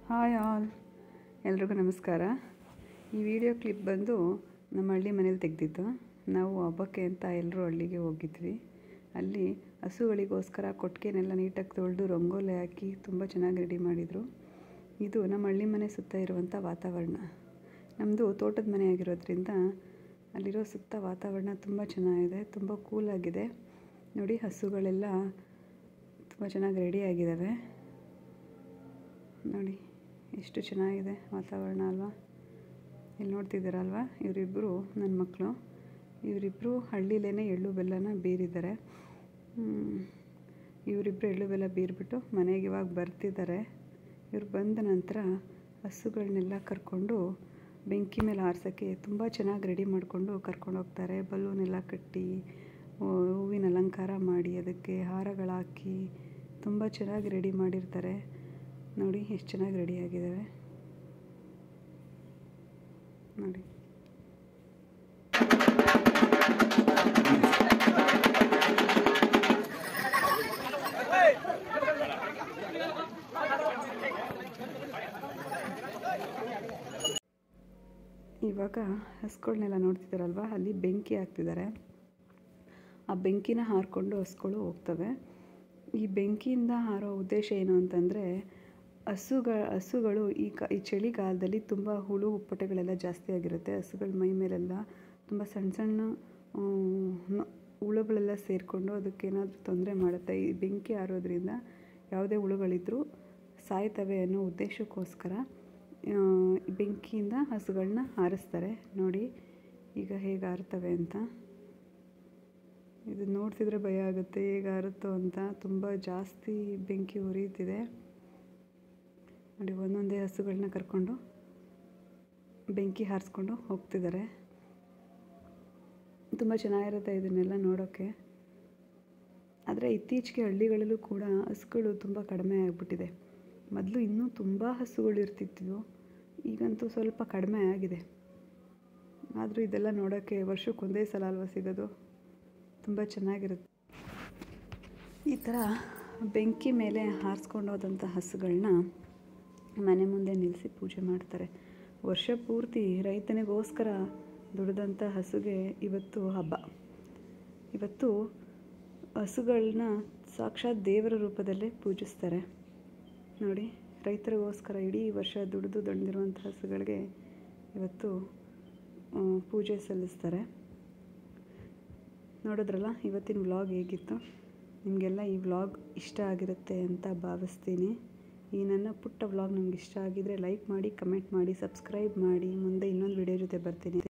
hi all ಎಲ್ರಿಗೂ ನಮಸ್ಕಾರ ಈ ವಿಡಿಯೋ ಕ್ಲಿಪ್ ಬಂದು ನಮ್ಮ ಹಳ್ಳಿ ಮನೇಲಿ ತೆಗೆದಿದ್ದು ನಾವು ಹಬ್ಬಕ್ಕೆ ಅಂತ ಎಲ್ಲರೂ ಹಳ್ಳಿಗೆ ಹೋಗಿದ್ವಿ ಅಲ್ಲಿ ಹಸುಗಳಿಗೋಸ್ಕರ ಕೊಟ್ಟಿಗೆನೆಲ್ಲ ನೀಟಾಗಿ ತೊಳೆದು ರಂಗೋಲಿ ಹಾಕಿ ತುಂಬ ಚೆನ್ನಾಗಿ ರೆಡಿ ಮಾಡಿದರು ಇದು ನಮ್ಮ ಹಳ್ಳಿ ಮನೆ ಸುತ್ತ ಇರುವಂಥ ವಾತಾವರಣ ನಮ್ಮದು ತೋಟದ ಮನೆ ಆಗಿರೋದ್ರಿಂದ ಅಲ್ಲಿರೋ ಸುತ್ತ ವಾತಾವರಣ ತುಂಬ ಚೆನ್ನಾಗಿದೆ ತುಂಬ ಕೂಲಾಗಿದೆ ನೋಡಿ ಹಸುಗಳೆಲ್ಲ ತುಂಬ ಚೆನ್ನಾಗಿ ರೆಡಿ ಆಗಿದ್ದಾವೆ ನೋಡಿ ಎಷ್ಟು ಚೆನ್ನಾಗಿದೆ ವಾತಾವರಣ ಅಲ್ವಾ ಇಲ್ಲಿ ನೋಡ್ತಿದ್ದೀರಲ್ವಾ ಇವರಿಬ್ಬರು ನನ್ನ ಮಕ್ಕಳು ಇವರಿಬ್ಬರು ಹಳ್ಳಿಲೇ ಎಳ್ಳು ಬೆಲ್ಲನ ಬೀರಿದ್ದಾರೆ ಇವರಿಬ್ಬರು ಎಳ್ಳು ಬೆಲ್ಲ ಬೀರ್ಬಿಟ್ಟು ಮನೆಗೆ ಇವಾಗ ಬರ್ತಿದ್ದಾರೆ ಇವ್ರು ಬಂದ ನಂತರ ಹಸುಗಳನ್ನೆಲ್ಲ ಕರ್ಕೊಂಡು ಬೆಂಕಿ ಮೇಲೆ ಆರ್ಸೋಕ್ಕೆ ತುಂಬ ಚೆನ್ನಾಗಿ ರೆಡಿ ಮಾಡಿಕೊಂಡು ಕರ್ಕೊಂಡು ಹೋಗ್ತಾರೆ ಬಲೂನೆಲ್ಲ ಕಟ್ಟಿ ಹೂವಿನ ಅಲಂಕಾರ ಮಾಡಿ ಅದಕ್ಕೆ ಹಾರಗಳು ಹಾಕಿ ತುಂಬ ಚೆನ್ನಾಗಿ ರೆಡಿ ಮಾಡಿರ್ತಾರೆ ನೋಡಿ ಎಷ್ಟು ಚೆನ್ನಾಗಿ ರೆಡಿ ಆಗಿದ್ದಾವೆ ನೋಡಿ ಇವಾಗ ಹಸುಗಳನ್ನೆಲ್ಲ ನೋಡ್ತಿದ್ದಾರಲ್ವ ಅಲ್ಲಿ ಬೆಂಕಿ ಹಾಕ್ತಿದ್ದಾರೆ ಆ ಬೆಂಕಿನ ಹಾರಿಕೊಂಡು ಹಸುಗಳು ಹೋಗ್ತವೆ ಈ ಬೆಂಕಿಯಿಂದ ಹಾರೋ ಉದ್ದೇಶ ಏನು ಅಂತಂದರೆ ಹಸುಗ ಹಸುಗಳು ಈ ಕ ಈ ಚಳಿಗಾಲದಲ್ಲಿ ತುಂಬ ಹುಳು ಉಪ್ಪಟೆಗಳೆಲ್ಲ ಜಾಸ್ತಿ ಆಗಿರುತ್ತೆ ಹಸುಗಳ ಮೈ ಮೇಲೆಲ್ಲ ತುಂಬ ಸಣ್ಣ ಸಣ್ಣ ಹುಳುಗಳೆಲ್ಲ ಸೇರಿಕೊಂಡು ಅದಕ್ಕೇನಾದರೂ ತೊಂದರೆ ಮಾಡುತ್ತೆ ಈ ಬೆಂಕಿ ಹಾರೋದ್ರಿಂದ ಯಾವುದೇ ಹುಳುಗಳಿದ್ರೂ ಸಾಯ್ತವೆ ಅನ್ನೋ ಉದ್ದೇಶಕ್ಕೋಸ್ಕರ ಬೆಂಕಿಯಿಂದ ಹಸುಗಳನ್ನ ಹಾರಿಸ್ತಾರೆ ನೋಡಿ ಈಗ ಹೇಗೆ ಹಾರ್ತವೆ ಅಂತ ಇದು ನೋಡ್ತಿದ್ರೆ ಭಯ ಆಗುತ್ತೆ ಹೇಗೆ ಹಾರುತ್ತೋ ಅಂತ ತುಂಬ ಜಾಸ್ತಿ ಬೆಂಕಿ ಉರಿಯುತ್ತಿದೆ ನೋಡಿ ಒಂದೊಂದೇ ಹಸುಗಳನ್ನ ಕರ್ಕೊಂಡು ಬೆಂಕಿ ಹಾರಿಸ್ಕೊಂಡು ಹೋಗ್ತಿದ್ದಾರೆ ತುಂಬ ಚೆನ್ನಾಗಿರುತ್ತೆ ಇದನ್ನೆಲ್ಲ ನೋಡೋಕ್ಕೆ ಆದರೆ ಇತ್ತೀಚೆಗೆ ಹಳ್ಳಿಗಳಲ್ಲೂ ಕೂಡ ಹಸುಗಳು ತುಂಬ ಕಡಿಮೆ ಆಗಿಬಿಟ್ಟಿದೆ ಮೊದಲು ಇನ್ನೂ ತುಂಬ ಹಸುಗಳು ಇರ್ತಿದ್ವು ಈಗಂತೂ ಸ್ವಲ್ಪ ಕಡಿಮೆ ಆಗಿದೆ ಆದರೂ ಇದೆಲ್ಲ ನೋಡೋಕ್ಕೆ ವರ್ಷಕ್ಕೆ ಒಂದೇ ಸಲ ಅಲ್ವಾ ಸಿಗೋದು ತುಂಬ ಚೆನ್ನಾಗಿರುತ್ತೆ ಈ ಥರ ಬೆಂಕಿ ಮೇಲೆ ಹಾರಿಸ್ಕೊಂಡು ಹೋದಂಥ ಹಸುಗಳನ್ನ ಮನೆ ಮುಂದೆ ನಿಲ್ಲಿಸಿ ಪೂಜೆ ಮಾಡ್ತಾರೆ ವರ್ಷ ಪೂರ್ತಿ ರೈತನಿಗೋಸ್ಕರ ದುಡಿದಂಥ ಹಸುಗೆ ಇವತ್ತು ಹಬ್ಬ ಇವತ್ತು ಹಸುಗಳನ್ನ ಸಾಕ್ಷಾತ್ ದೇವರ ರೂಪದಲ್ಲೇ ಪೂಜಿಸ್ತಾರೆ ನೋಡಿ ರೈತರಿಗೋಸ್ಕರ ಇಡೀ ವರ್ಷ ದುಡಿದು ದೊಡ್ದಿರುವಂಥ ಹಸುಗಳಿಗೆ ಇವತ್ತು ಪೂಜೆ ಸಲ್ಲಿಸ್ತಾರೆ ನೋಡಿದ್ರಲ್ಲ ಇವತ್ತಿನ ವ್ಲಾಗ್ ಹೇಗಿತ್ತು ನಿಮಗೆಲ್ಲ ಈ ವ್ಲಾಗ್ ಇಷ್ಟ ಆಗಿರುತ್ತೆ ಅಂತ ಭಾವಿಸ್ತೀನಿ ಈ ನನ್ನ ಪುಟ್ಟ ವ್ಲಾಗ್ ನಿಮ್ಗೆ ಇಷ್ಟ ಆಗಿದರೆ ಲೈಕ್ ಮಾಡಿ ಕಮೆಂಟ್ ಮಾಡಿ ಸಬ್ಸ್ಕ್ರೈಬ್ ಮಾಡಿ ಮುಂದೆ ಇನ್ನೊಂದು ವಿಡಿಯೋ ಜೊತೆ ಬರ್ತೀನಿ